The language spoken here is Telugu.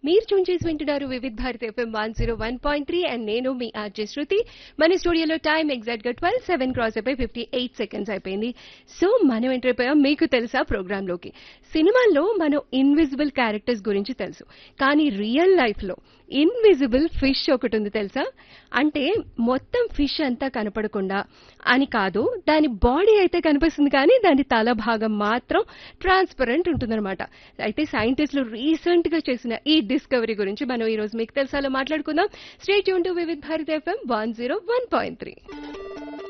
మీరు ట్యూన్ చేసి వింటున్నారు Vividh Bharati FM one zero one point three and నేను మీ ఆర్జే శృతి మన స్టూడియోలో టైం ఎగ్జాక్ట్ గా ట్వెల్వ్ సెవెన్ క్రాస్ అయిపోయి ఫిఫ్టీ ఎయిట్ సెకండ్స్ అయిపోయింది సో మనం ఎంటర్ అయిపోయాం మీకు తెలుసా ప్రోగ్రామ్ లోకి సినిమాల్లో మనం ఇన్విజిబుల్ క్యారెక్టర్స్ గురించి తెలుసు కానీ రియల్ లైఫ్ లో ఇన్విజిబుల్ ఫిష్ ఒకటి ఉంది తెలుసా అంటే మొత్తం ఫిష్ అంతా కనపడకుండా అని కాదు దాని బాడీ అయితే కనిపిస్తుంది కానీ దాని తల భాగం మాత్రం ట్రాన్స్పరెంట్ ఉంటుందన్నమాట అయితే సైంటిస్టులు రీసెంట్ గా చేసిన ఈ డిస్కవరీ గురించి మనం ఈ రోజు మీకు తెలుసాలో మాట్లాడుకుందాం స్టేట్ యూన్ to Vividh Bharati FM one zero one point three